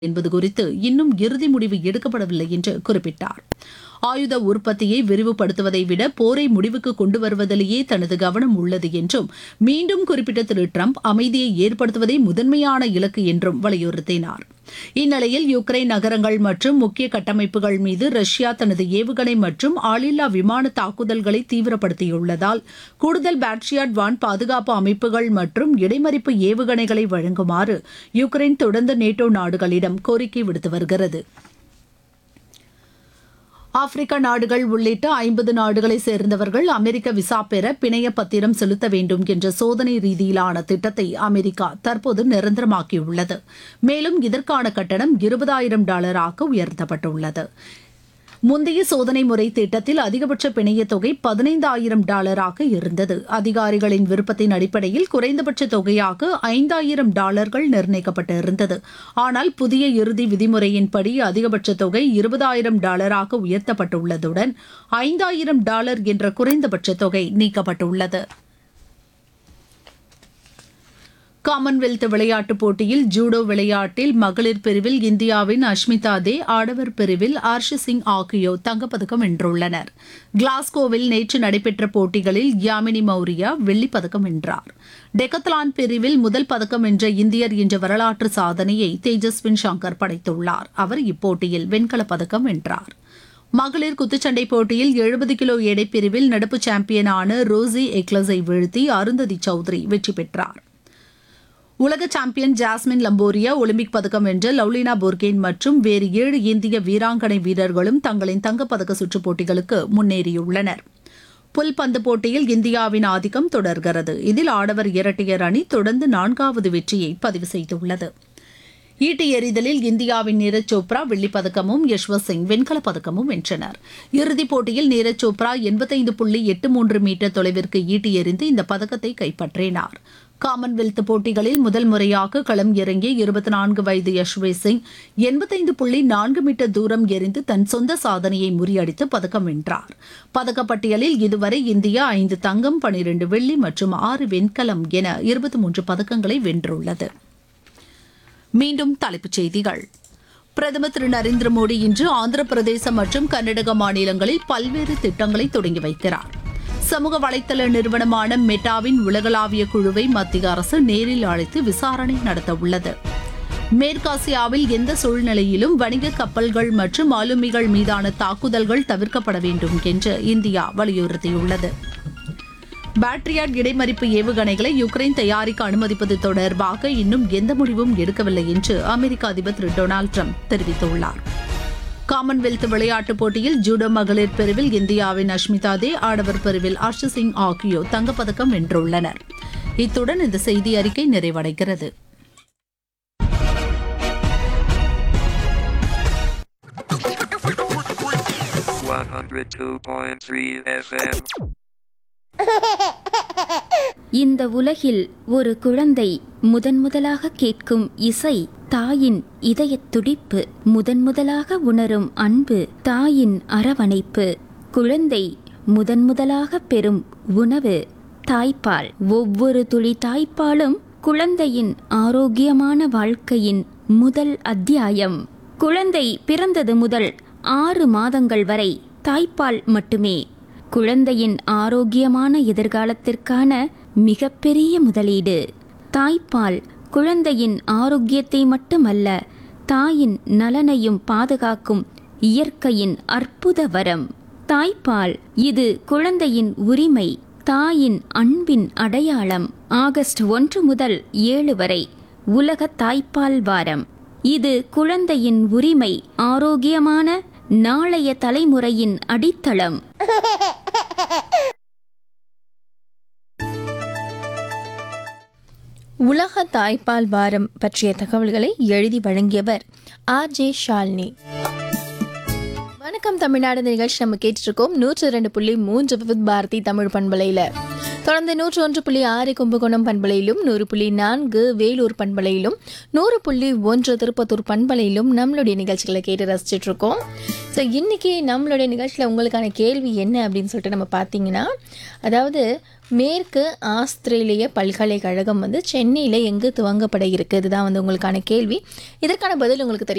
என்பது குறித்து இன்னும் இறுதி முடிவு எடுக்கப்படவில்லை என்று குறிப்பிட்டார் ஆயுத உற்பத்தியை விரிவுபடுத்துவதை விட போரை முடிவுக்கு கொண்டு வருவதிலேயே தனது கவனம் உள்ளது என்றும் மீண்டும் குறிப்பிட்ட திரு டிரம்ப் அமைதியை ஏற்படுத்துவதே முதன்மையான இலக்கு என்றும் வலியுறுத்தினார் இந்நிலையில் யுக்ரைன் நகரங்கள் மற்றும் முக்கிய கட்டமைப்புகள் மீது ரஷ்யா தனது ஏவுகணை மற்றும் ஆளில்லா விமான தாக்குதல்களை தீவிரப்படுத்தியுள்ளதால் கூடுதல் பேட்ரியாட் வான் பாதுகாப்பு அமைப்புகள் மற்றும் இடைமறிப்பு ஏவுகணைகளை வழங்குமாறு யுக்ரைன் தொடர்ந்து நேட்டோ நாடுகளிடம் கோரிக்கை விடுத்து வருகிறது ஆப்பிரிக்க நாடுகள் உள்ளிட்ட ஐம்பது நாடுகளை சேர்ந்தவர்கள் அமெரிக்க விசா பெற பிணைய பத்திரம் செலுத்த வேண்டும் என்ற சோதனை ரீதியிலான திட்டத்தை அமெரிக்கா தற்போது நிரந்தரமாக்கியுள்ளது மேலும் இதற்கான கட்டணம் இருபதாயிரம் டாலராக உயர்த்தப்பட்டுள்ளது முந்தைய சோதனை முறை திட்டத்தில் அதிகபட்ச பிணைய தொகை பதினைந்தாயிரம் டாலராக இருந்தது அதிகாரிகளின் விருப்பத்தின் அடிப்படையில் குறைந்தபட்ச தொகையாக ஐந்தாயிரம் டாலர்கள் நிர்ணயிக்கப்பட்டு இருந்தது ஆனால் புதிய இறுதி விதிமுறையின்படி அதிகபட்ச தொகை இருபதாயிரம் டாலராக உயர்த்தப்பட்டுள்ளதுடன் ஐந்தாயிரம் டாலர் என்ற குறைந்தபட்ச தொகை நீக்கப்பட்டுள்ளது காமன்வெல்த் விளையாட்டுப் போட்டியில் ஜூடோ விளையாட்டில் மகளிர் பிரிவில் இந்தியாவின் அஷ்மிதா தே ஆடவர் பிரிவில் ஆர்ஷி சிங் ஆகியோர் தங்கப்பதக்கம் வென்றுள்ளனர் கிளாஸ்கோவில் நேற்று நடைபெற்ற போட்டிகளில் யாமினி மௌரியா வெள்ளிப்பதக்கம் வென்றார் டெக்கத்லான் பிரிவில் முதல் பதக்கம் வென்ற இந்தியர் என்ற வரலாற்று சாதனையை தேஜஸ்வின் சங்கர் படைத்துள்ளார் அவர் இப்போட்டியில் வெண்கலப் பதக்கம் வென்றார் மகளிர் குத்துச்சண்டை போட்டியில் எழுபது கிலோ எடை பிரிவில் நடப்பு சாம்பியனான ரோசி எக்லஸை வீழ்த்தி அருந்ததி சௌத்ரி வெற்றி பெற்றார் உலக சாம்பியன் ஜாஸ்மின் லம்போரியா ஒலிம்பிக் பதக்கம் வென்ற லவ்லினா போர்கேன் மற்றும் வேறு ஏழு இந்திய வீராங்கனை வீரர்களும் தங்களின் தங்கப்பதக்க சுற்றுப் போட்டிகளுக்கு முன்னேறியுள்ளனர் புல்பந்து போட்டியில் இந்தியாவின் ஆதிக்கம் தொடர்கிறது இதில் ஆடவர் இரட்டையர் அணி தொடர்ந்து நான்காவது வெற்றியை பதிவு செய்துள்ளது ஈட்டி எறிதலில் இந்தியாவின் நீரஜ் சோப்ரா வெள்ளிப்பதக்கமும் யஷ்வந்த் சிங் வெண்கலப் பதக்கமும் வென்றனர் இறுதிப் போட்டியில் நீரஜ் சோப்ரா எண்பத்தைந்து புள்ளி எட்டு மூன்று மீட்டர் தொலைவிற்கு ஈட்டி எறிந்து இந்த பதக்கத்தை கைப்பற்றினார் காமன்வெல்த் போட்டிகளில் முதல் முறையாக களம் இறங்கிய இருபத்தி நான்கு வயது யஷ்வீர் சிங் எண்பத்தைந்து புள்ளி நான்கு மீட்டர் தூரம் எறிந்து தன் சொந்த சாதனையை முறியடித்து பதக்கம் வென்றார் பதக்கப்பட்டியலில் இதுவரை இந்தியா ஐந்து தங்கம் பனிரெண்டு வெள்ளி மற்றும் ஆறு வெண்கலம் என இருபத்தி மூன்று பதக்கங்களை வென்றுள்ளது மீண்டும் தலைப்புச் செய்திகள் பிரதமர் திரு நரேந்திர மோடி இன்று ஆந்திர பிரதேசம் மற்றும் கர்நாடக மாநிலங்களில் பல்வேறு திட்டங்களை தொடங்கி வைக்கிறார் சமூக வலைதள நிறுவனமான மெட்டாவின் உலகளாவிய குழுவை மத்திய அரசு நேரில் அழைத்து விசாரணை நடத்த உள்ளது மேற்காசியாவில் எந்த சூழ்நிலையிலும் வணிக கப்பல்கள் மற்றும் ஆளுமிகள் மீதான தாக்குதல்கள் தவிர்க்கப்பட வேண்டும் என்று இந்தியா வலியுறுத்தியுள்ளது பேட்ரியாட் இடைமறிப்பு ஏவுகணைகளை யுக்ரைன் தயாரிக்க அனுமதிப்பது தொடர்பாக இன்னும் எந்த முடிவும் எடுக்கவில்லை என்று அமெரிக்க அதிபர் திரு டொனால்டு ட்ரம்ப் தெரிவித்துள்ளார் காமன்வெல்த் விளையாட்டுப் போட்டியில் ஜூடோ மகளிர் பிரிவில் இந்தியாவின் அஷ்மிதா தே ஆடவர் பிரிவில் ஹர்ஷ் சிங் ஆகியோர் தங்கப்பதக்கம் வென்றுள்ளனர் இத்துடன் இந்த செய்தி அறிக்கை நிறைவடைகிறது One hundred two point three FM. இந்த உலகில் ஒரு குழந்தை முதன் முதலாக கேட்கும் இசை தாயின் இதயத் துடிப்பு முதன் முதலாக உணரும் அன்பு தாயின் அரவணைப்பு குழந்தை முதன் முதலாக பெறும் உணவு தாய்ப்பால் ஒவ்வொரு துளி தாய்ப்பாலும் குழந்தையின் ஆரோக்கியமான வாழ்க்கையின் முதல் அத்தியாயம் குழந்தை பிறந்தது முதல் ஆறு மாதங்கள் வரை தாய்ப்பால் மட்டுமே குழந்தையின் ஆரோக்கியமான எதிர்காலத்திற்கான மிகப்பெரிய முதலீடு தாய்ப்பால் குழந்தையின் ஆரோக்கியத்தை மட்டுமல்ல தாயின் நலனையும் பாதுகாக்கும் இயற்கையின் அற்புத வரம் தாய்ப்பால் இது குழந்தையின் உரிமை தாயின் அன்பின் அடையாளம் ஆகஸ்ட் ஒன்று முதல் ஏழு வரை உலக தாய்ப்பால் வாரம் இது குழந்தையின் உரிமை ஆரோக்கியமான நாளைய தலைமுறையின் அடித்தளம் உலக தாய்ப்பால் வாரம் பற்றிய தகவல்களை எழுதி வழங்கியவர் ஆர் ஜே ஷாலினி வணக்கம் தமிழ்நாடு இந்த நிகழ்ச்சி நம்ம கேட்டுருக்கோம் நூற்று இரண்டு புள்ளி மூன்று விவித் பாரதி தமிழ் பண்பலையில் தொடர்ந்து நூற்று ஒன்று புள்ளி ஆறு கும்பகோணம் பண்பலையிலும் நூறு புள்ளி நான்கு வேலூர் பண்பலையிலும் நூறு புள்ளி ஒன்று திருப்பத்தூர் பண்பலையிலும் நம்மளுடைய நிகழ்ச்சிகளை கேட்டு ரசிச்சுட்டு இருக்கோம் ஸோ இன்னைக்கு நம்மளுடைய நிகழ்ச்சியில் உங்களுக்கான கேள்வி என்ன அப்படின்னு சொல்லிட்டு நம்ம பார்த்தீங்கன்னா அதாவது மேற்கு ஆஸ்திரேலிய பல்கலைக்கழகம் வந்து சென்னையில் எங்கு துவங்கப்பட இருக்கு இதுதான் வந்து உங்களுக்கான கேள்வி இதற்கான பதில் உங்களுக்கு தெரியும்